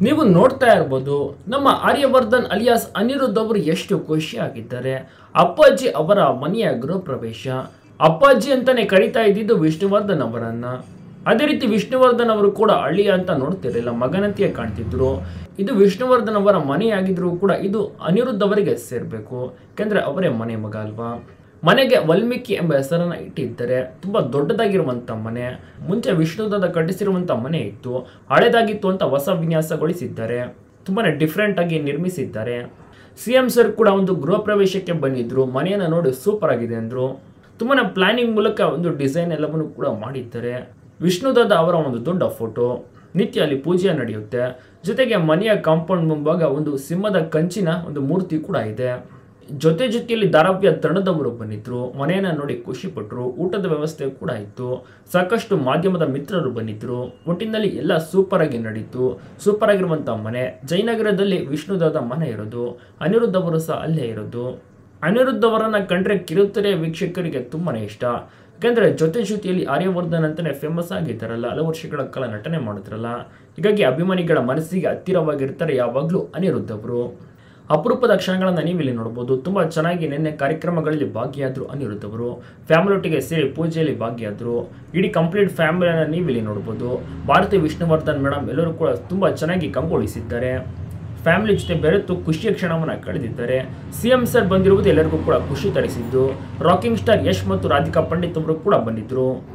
ನೀವು ನೋಡ್ತಾ ಇರ್ಬೋದು ನಮ್ಮ ಆರ್ಯವರ್ಧನ್ ಅಲಿಯಾಸ್ ಅನಿರುದ್ಧ್ ಅವರು ಎಷ್ಟು ಖುಷಿಯಾಗಿದ್ದಾರೆ ಅಪ್ಪಾಜಿ ಅವರ ಮನೆಯ ಗೃಹ ಪ್ರವೇಶ ಅಪ್ಪಾಜಿ ಅಂತಾನೆ ಕರಿತಾ ಇದ್ದಿದ್ದು ವಿಷ್ಣುವರ್ಧನ್ ಅವರನ್ನ ಅದೇ ರೀತಿ ವಿಷ್ಣುವರ್ಧನ್ ಅವರು ಕೂಡ ಅಳಿಯ ಅಂತ ನೋಡ್ತಿರಲಿಲ್ಲ ಮಗನಂತೆಯೇ ಕಾಣ್ತಿದ್ರು ಇದು ವಿಷ್ಣುವರ್ಧನ್ ಅವರ ಮನೆಯಾಗಿದ್ರು ಕೂಡ ಇದು ಅನಿರುದ್ಧ್ ಅವರಿಗೆ ಸೇರ್ಬೇಕು ಯಾಕಂದ್ರೆ ಅವರೇ ಮನೆ ಮಗ ಅಲ್ವಾ ಮನೆಗೆ ವಾಲ್ಮೀಕಿ ಎಂಬ ಹೆಸರನ್ನ ಇಟ್ಟಿದ್ದಾರೆ ತುಂಬಾ ದೊಡ್ಡದಾಗಿರುವಂತ ಮನೆ ಮುಂಚೆ ವಿಷ್ಣುದತ್ತ ಕಟ್ಟಿಸಿರುವಂತ ಮನೆ ಇತ್ತು ಹಳೆದಾಗಿತ್ತು ಅಂತ ಹೊಸ ವಿನ್ಯಾಸಗೊಳಿಸಿದ್ದಾರೆ ತುಂಬಾನೇ ಡಿಫ್ರೆಂಟ್ ಆಗಿ ನಿರ್ಮಿಸಿದ್ದಾರೆ ಸಿ ಎಂ ಸರ್ ಕೂಡ ಒಂದು ಗೃಹ ಪ್ರವೇಶಕ್ಕೆ ಬಂದಿದ್ರು ಮನೆಯನ್ನ ನೋಡಿ ಸೂಪರ್ ಆಗಿದೆ ಅಂದ್ರು ತುಂಬಾನೇ ಪ್ಲಾನಿಂಗ್ ಮೂಲಕ ಒಂದು ಡಿಸೈನ್ ಎಲ್ಲವನ್ನು ಕೂಡ ಮಾಡಿದ್ದಾರೆ ವಿಷ್ಣುದತ್ತ ಅವರ ಒಂದು ದೊಡ್ಡ ಫೋಟೋ ನಿತ್ಯ ಅಲ್ಲಿ ಪೂಜೆ ನಡೆಯುತ್ತೆ ಜೊತೆಗೆ ಮನೆಯ ಕಾಂಪೌಂಡ್ ಮುಂಭಾಗ ಒಂದು ಸಿಂಹದ ಕಂಚಿನ ಒಂದು ಮೂರ್ತಿ ಕೂಡ ಇದೆ ಜೊತೆ ಜೊತೆಯಲ್ಲಿ ಧಾರಾವ್ಯ ತಂಡದವರು ಬಂದಿದ್ರು ಮನೆಯನ್ನ ನೋಡಿ ಖುಷಿ ಪಟ್ಟರು ಊಟದ ವ್ಯವಸ್ಥೆ ಕೂಡ ಇತ್ತು ಸಾಕಷ್ಟು ಮಾಧ್ಯಮದ ಮಿತ್ರರು ಬಂದಿದ್ರು ಒಟ್ಟಿನಲ್ಲಿ ಎಲ್ಲ ಸೂಪರ್ ಆಗಿ ನಡೀತು ಸೂಪರ್ ಆಗಿರುವಂತ ಮನೆ ಜಯನಗರದಲ್ಲಿ ವಿಷ್ಣುದಾದ ಮನೆ ಇರೋದು ಅನಿರುದ್ಧ ಅವರು ಸಹ ಅಲ್ಲೇ ಇರೋದು ಅನಿರುದ್ಧ ಅವರನ್ನ ಕಂಡ್ರೆ ಕಿರುತೆರೆ ವೀಕ್ಷಕರಿಗೆ ತುಂಬಾನೇ ಇಷ್ಟ ಯಾಕಂದ್ರೆ ಜೊತೆ ಜೊತೆಯಲ್ಲಿ ಆರ್ಯವರ್ಧನ್ ಅಂತಾನೆ ಫೇಮಸ್ ಆಗಿದ್ದಾರಲ್ಲ ಹಲವು ವರ್ಷಗಳ ಕಾಲ ನಟನೆ ಮಾಡಿದ್ರಲ್ಲ ಹೀಗಾಗಿ ಅಭಿಮಾನಿಗಳ ಮನಸ್ಸಿಗೆ ಹತ್ತಿರವಾಗಿರ್ತಾರೆ ಯಾವಾಗಲೂ ಅನಿರುದ್ಧ ಅವರು ಅಪರೂಪದ ಕ್ಷಣಗಳನ್ನು ನೀವು ಇಲ್ಲಿ ನೋಡ್ಬೋದು ತುಂಬ ಚೆನ್ನಾಗಿ ನಿನ್ನೆ ಕಾರ್ಯಕ್ರಮಗಳಲ್ಲಿ ಭಾಗಿಯಾದರು ಅನಿರುದ್ಧ ಅವರು ಫ್ಯಾಮಿಲಿ ಒಟ್ಟಿಗೆ ಸೇರಿ ಪೂಜೆಯಲ್ಲಿ ಭಾಗಿಯಾದರು ಇಡೀ ಕಂಪ್ಲೀಟ್ ಫ್ಯಾಮಿಲಿಯನ್ನು ನೀವು ಇಲ್ಲಿ ನೋಡ್ಬೋದು ಭಾರತಿ ವಿಷ್ಣುವರ್ಧನ್ ಮೇಡಮ್ ಎಲ್ಲರೂ ಕೂಡ ತುಂಬ ಚೆನ್ನಾಗಿ ಕಂಗೊಳಿಸಿದ್ದಾರೆ ಫ್ಯಾಮಿಲಿ ಜೊತೆ ಬೆರೆತು ಖುಷಿಯ ಕ್ಷಣವನ್ನು ಕಳೆದಿದ್ದಾರೆ ಸಿ ಎಂ ಸರ್ ಬಂದಿರುವುದು ಎಲ್ಲರಿಗೂ ಕೂಡ ಖುಷಿ ತರಿಸಿದ್ದು ರಾಕಿಂಗ್ ಸ್ಟಾರ್ ಯಶ್ ಮತ್ತು ರಾಧಿಕಾ ಪಂಡಿತ್ ಅವರು ಕೂಡ ಬಂದಿದ್ರು